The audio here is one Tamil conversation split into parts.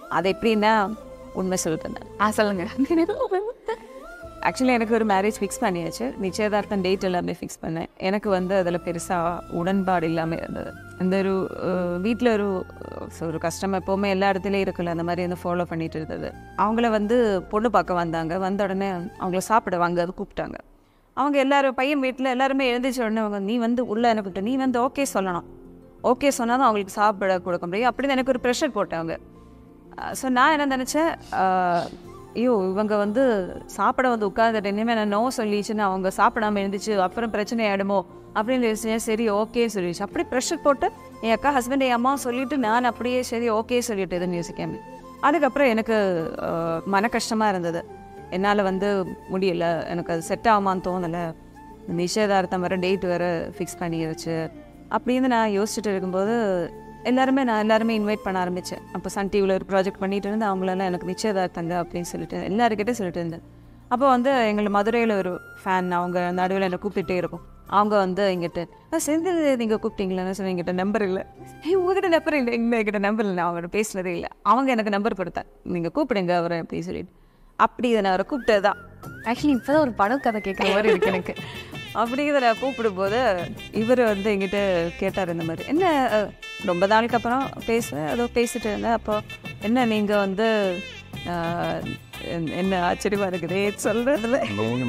அது எப்படின்னா உண்மை சொல்லிட்டேன் ஆ சொல்லுங்க ஆக்சுவலி எனக்கு ஒரு மேரேஜ் ஃபிக்ஸ் பண்ணியாச்சு நிச்சயதார்த்தம் டேட் எல்லாமே ஃபிக்ஸ் பண்ணேன் எனக்கு வந்து அதில் பெருசாக உடன்பாடு இல்லாமல் இருந்தது இந்த ஒரு வீட்டில் ஒரு so ஒரு கஷ்டம் எப்போவுமே எல்லா இடத்துலையும் இருக்குல்ல அந்த மாதிரி வந்து ஃபாலோ பண்ணிட்டு இருந்தது அவங்கள வந்து பொண்ணு பார்க்க வந்தாங்க வந்த உடனே அவங்கள சாப்பிட வாங்க அது கூப்பிட்டாங்க அவங்க எல்லாரும் பையன் வீட்டில் எல்லாருமே எழுந்திரிச்ச உடனே அவங்க நீ வந்து உள்ளே என்ன கூப்பிட்ட நீ வந்து ஓகே சொல்லணும் ஓகே சொன்னால் தான் அவங்களுக்கு சாப்பிட கொடுக்க முடியும் அப்படின்னு எனக்கு ஒரு ப்ரெஷர் போட்டாங்க ஸோ நான் என்ன நினச்சேன் ஐயோ இவங்க வந்து சாப்பிட வந்து உட்காந்துட்டு இனிமேல் நான் நோ சொல்லிச்சுன்னு அவங்க சாப்பிடாம இருந்துச்சு அப்புறம் பிரச்சனை ஆகிடுமோ அப்படின்னு யோசிச்சேன் சரி ஓகே சொல்லிடுச்சு அப்படி ப்ரெஷர் போட்டு என் அக்கா ஹஸ்பண்ட் என் அம்மா சொல்லிட்டு நான் அப்படியே சரி ஓகே சொல்லிட்டு எதுன்னு யோசிக்காம அதுக்கப்புறம் எனக்கு ஆஹ், மன கஷ்டமாக இருந்தது என்னால் வந்து முடியல எனக்கு அது செட் ஆகுமான்னு தோணலை நிச்சயதார்த்தம் வர டேட் வேறு ஃபிக்ஸ் பண்ணிருச்சு அப்படின்னு நான் யோசிச்சுட்டு இருக்கும்போது எல்லாருமே நான் எல்லாருமே இன்வைட் பண்ண ஆரம்பித்தேன் அப்போ சன் டிவியில் ஒரு ப்ராஜெக்ட் பண்ணிட்டு இருந்தேன் அவங்களெல்லாம் எனக்கு நிச்சயதார்த்தங்க அப்படின்னு சொல்லிட்டு எல்லாருக்கிட்டே சொல்லிட்டு இருந்தேன் அப்போ வந்து எங்களை மதுரையில் ஒரு ஃபேன் அவங்க நடுவில் என்னை கூப்பிட்டுட்டே இருக்கும் அவங்க வந்து எங்கிட்ட "ஆ, செந்தில் நீங்கள் கூப்பிட்டீங்களான்னு சொல்லி எங்கிட்ட நம்பர் இல்லை ஏய் உங்ககிட்ட நம்பர் இல்லை எங்க என்கிட்ட நம்பர் இல்லை நான் அவங்கள்ட்ட பேசினதே இல்லை அவங்க எனக்கு நம்பர் கொடுத்தேன் நீங்கள் கூப்பிடுங்க அவரை அப்படின்னு சொல்லிட்டு அப்படி இதை நான் அவரை கூப்பிட்டது தான் ஆக்சுவலி இப்போதான் ஒரு படம் கதை கேட்குற மாதிரி இருக்கு எனக்கு அப்படி இதை கூப்பிடும்போது இவர் வந்து எங்கிட்ட கேட்டார் இந்த மாதிரி என்ன அஹ், ரொம்ப நாளுக்கு அப்புறம் பேசுவேன் ஏதோ பேசிட்டு இருந்தேன் அப்போ என்ன நீங்கள் வந்து அஹ், என்- என்ன ஆச்சரியமாக இருக்குது சொல்கிறதுல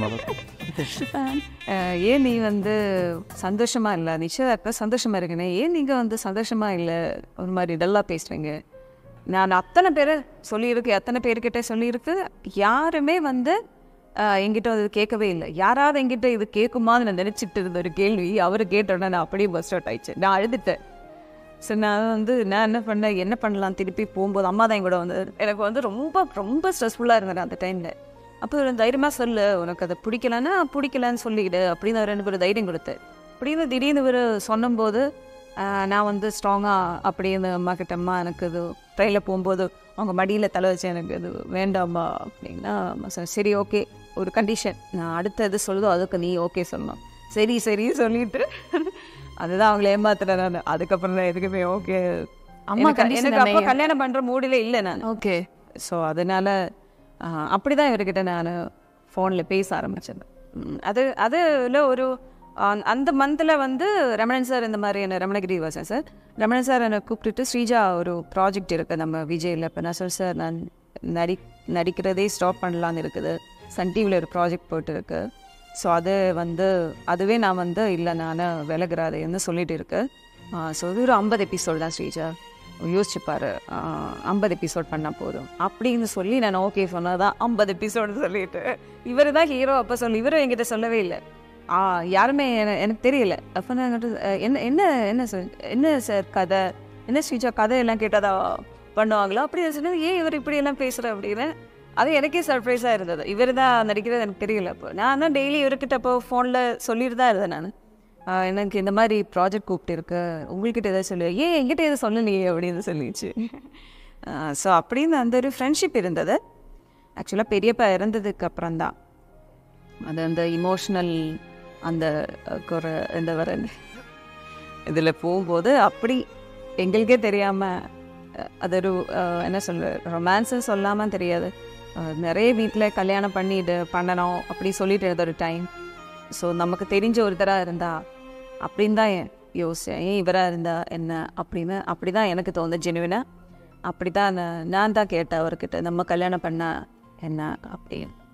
ஏன் நீ வந்து சந்தோஷமா இல்லை நிச்சயதார்த்தம் சந்தோஷமா இருக்கனே ஏன் நீங்கள் வந்து சந்தோஷமா இல்லை ஒரு மாதிரி டல்லாக பேசுறீங்க நான் அத்தனை பேரை சொல்லியிருக்கு எத்தனை பேர்கிட்ட சொல்லியிருக்கு யாருமே வந்து ஆஹ், என்கிட்ட அது கேட்கவே இல்லை யாராவது என்கிட்ட இது கேட்குமான்னு நான் நினச்சிட்டு இருந்த ஒரு கேள்வி அவர் கேட்டோன்னே நான் அப்படியே பஸ் அவுட் ஆயிடுச்சு நான் அழுதுட்டேன் சரி நான் வந்து நான் என்ன பண்ணேன் என்ன பண்ணலாம் திருப்பி போகும்போது அம்மா தான் என் கூட வந்து எனக்கு வந்து ரொம்ப ரொம்ப ஸ்ட்ரெஸ்ஃபுல்லாக இருந்தேன் அந்த டைமில் அப்போ ஒரு தைரியமாக சொல்லு உனக்கு அதை பிடிக்கலன்னா பிடிக்கலன்னு சொல்லிக்கிடு அப்படின்னு அவர் எனக்கு ஒரு தைரியம் கொடுத்தாரு அப்படின்னு திடீர்னு இவர் சொன்னும்போது ஆஹ், நான் வந்து ஸ்ட்ராங்காக அப்படின்னு அம்மா கிட்ட அம்மா எனக்கு இது ட்ரெயினில் போகும்போது அவங்க மடியில் தலை வச்சு எனக்கு இது வேண்டாம்மா அப்படின்னா அம்மா சொன்னேன், சரி ஓகே ஒரு கண்டிஷன் நான் அடுத்த எது சொல்லுதோ அதுக்கு நீ ஓகே சொல்லணும் சரி சரி சொல்லிட்டு அதுதான் அவங்கள ஏமாத்துறேன் நான் அதுக்கப்புறம் தான் எதுக்குமே ஓகே அம்மா எனக்கு condition எனக்கு அப்போ என்னைய- கல்யாணம் பண்ணுற மூடில இல்லை நான் ஓகே ஸோ அதனால் அப்படி தான் இவர்கிட்ட நான் ஃபோனில் பேச ஆரம்பித்தேன் அது அதில் ஒரு ஆஹ், அந்த மந்தில் வந்து ரமணன் சார் இந்த மாதிரி என்ன ரமணகிரி வாசன் சார் ரமணன் சார் என்னை கூப்பிட்டுட்டு ஸ்ரீஜா ஒரு ப்ராஜெக்ட் இருக்குது நம்ம விஜயில் இப்போ நான் சொல் சார் நான் நடி நடிக்கிறதே ஸ்டாப் பண்ணலான்னு இருக்குது சன் டிவியில் ஒரு ப்ராஜெக்ட் போயிட்டு இருக்கு ஸோ அது வந்து அதுவே நான் வந்து இல்லை நான் விலகிறாதேன்னு சொல்லிட்டு இருக்கு ஸோ இது ஒரு ஐம்பது எபிசோடு தான் ஸ்ரீஜா யோசிச்சுப்பாரு ஐம்பது எபிசோட் பண்ணால் போதும் அப்படின்னு சொல்லி நான் ஓகே சொன்னதான் ஐம்பது எபிசோடு சொல்லிட்டு இவர் தான் ஹீரோ அப்போ சொல்லி இவரும் என்கிட்ட சொல்லவே இல்லை ஆ யாருமே என- எனக்கு தெரியல அப்போ நான் என்கிட்ட, அஹ், என்ன என்ன என்ன சார் என்ன சார் கதை என்ன ஸ்ரீஜா கதை எல்லாம் கேட்டதா பண்ணுவாங்களா அப்படி சொன்னது ஏன் இவர் இப்படி எல்லாம் பேசுகிற அப்படின்னு அது எனக்கே சர்ப்ரைஸாக இருந்தது இவர் தான் நடிக்கிறது எனக்கு தெரியல அப்போ நான் தான் டெய்லி இவர்கிட்ட அப்போ ஃபோனில் சொல்லிட்டு தான் இருந்தேன் நான் ஆஹ் எனக்கு இந்த மாதிரி ப்ராஜெக்ட் கூப்பிட்டு இருக்கு உங்கள்கிட்ட எதாவது சொல்லு ஏன் என்கிட்ட எதுவும் சொல்லலையே அப்படின்னு சொல்லிடுச்சு ஸோ அப்படின்னு அந்த ஒரு ஃப்ரெண்ட்ஷிப் இருந்தது ஆக்சுவலாக பெரியப்பா இறந்ததுக்கு அப்புறம் தான் அது அந்த இமோஷ்னல் அந்த அஹ், குறை இந்த வர இதில் போகும்போது அப்படி எங்களுக்கே தெரியாமல் அது ஒரு அஹ், என்ன சொல்ற ரொமான்ஸுன்னு சொல்லாமல் தெரியாது அஹ், நிறைய வீட்டில் கல்யாணம் பண்ணிட்டு பண்ணணும் அப்படி சொல்லிட்டு இருந்த ஒரு டைம் ஸோ நமக்கு தெரிஞ்ச ஒருத்தராக இருந்தா அப்படின்னு தான் என் யோசிச்சேன் ஏன் இவராக இருந்தா என்ன அப்படின்னு அப்படி தான் எனக்கு தோணுது ஜெனுவினா அப்படி தான் நான் நான் தான் கேட்டேன் அவர்கிட்ட நம்ம கல்யாணம் பண்ணா என்ன அப்படின்னு